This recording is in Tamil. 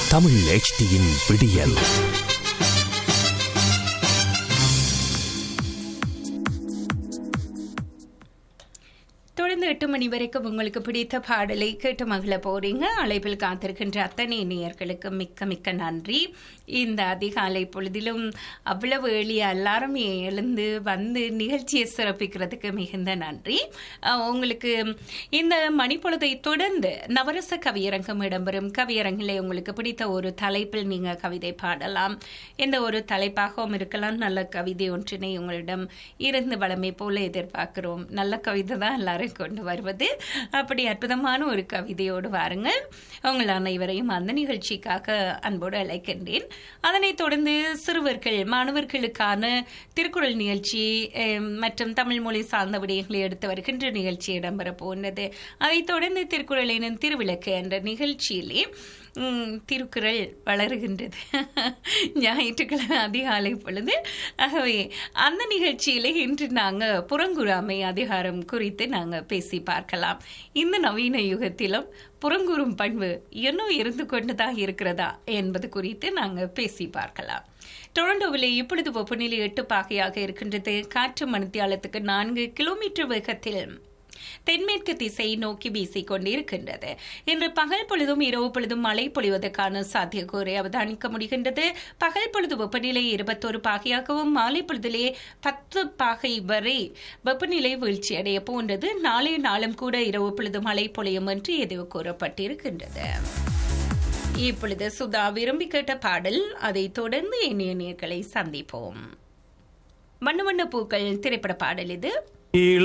தமிழ் HDயின் விடியல் தொடர்ந்து எட்டு மணி வரைக்கும் உங்களுக்கு பிடித்த பாடலை கேட்டு மகிழ போறீங்க அழைப்பில் காத்திருக்கின்ற அத்தனை நேயர்களுக்கு மிக்க மிக்க நன்றி இந்த அதிகாலை பொழுதிலும் அவ்வளவு எளிய எல்லாரும் எழுந்து வந்து நிகழ்ச்சியை சிறப்பிக்கிறதுக்கு மிகுந்த நன்றி அஹ், உங்களுக்கு இந்த மணிப்பொழுதை தொடர்ந்து நவரச கவியரங்கம் இடம்பெறும் கவியரங்கிலே உங்களுக்கு பிடித்த ஒரு தலைப்பில் நீங்க கவிதை பாடலாம் எந்த ஒரு தலைப்பாகவும் இருக்கலாம் நல்ல கவிதை ஒன்றினை உங்களிடம் இருந்து வளமை போல எதிர்பார்க்கிறோம் நல்ல கவிதை தான் எல்லாரும் கொண்டு வருவது அப்படி அற்புதமான ஒரு கவிதையோடு வாருங்கள் உங்கள் அனைவரையும் அந்த நிகழ்ச்சிக்காக அன்போடு அழைக்கின்றேன் அதனைத் தொடர்ந்து சிறுவர்கள் மாணவர்களுக்கான திருக்குறள் நிகழ்ச்சி அஹ், மற்றும் தமிழ் மொழி சார்ந்த விடயங்களை எடுத்து வருகின்ற நிகழ்ச்சி இடம்பெற போகிறது அதைத் தொடர்ந்து திருக்குறள் எனும் திருவிளக்கு என்ற நிகழ்ச்சியிலே ம், திருக்குறள் வளருகின்றது ஞாயிற்றுக்கிழமை அதிகாலை பொழுது ஆகவே அந்த நிகழ்ச்சியிலே இன்று நாங்கள் புறங்குறாமை அதிகாரம் குறித்து நாங்கள் பேசி பார்க்கலாம் இந்த நவீன யுகத்திலும் புறங்குறும் பண்பு இன்னும் இருந்து கொண்டுதான் இருக்கிறதா என்பது குறித்து நாங்கள் பேசி பார்க்கலாம் டொரண்டோவில் இப்பொழுது வெப்பநிலை எட்டு பாகையாக இருக்கின்றது காற்று மணித்தியாலத்துக்கு நான்கு கிலோமீட்டர் வேகத்தில் தென்மேற்கு திசை நோக்கி வீசிக் கொண்டிருக்கின்றது இன்று பகல் பொழுதும் இரவு பொழுதும் மழை பொழிவதற்கான சாத்தியக்கூறை அவதானிக்க முடிகின்றது பகல் பொழுது வெப்பநிலை இருபத்தோரு பாகையாகவும் மாலை பொழுதிலே பத்து பாகை வரை வெப்பநிலை வீழ்ச்சி அடைய போன்றது நாளைய நாளும் கூட இரவு பொழுது மழை பொழியும் என்று எதுவு கூறப்பட்டிருக்கின்றது இப்பொழுது சுதா விரும்பி கேட்ட பாடல் அதைத் தொடர்ந்து எண்ணிய நேர்களை சந்திப்போம் வண்ண வண்ண பூக்கள் திரைப்பட பாடல் இது ஈழ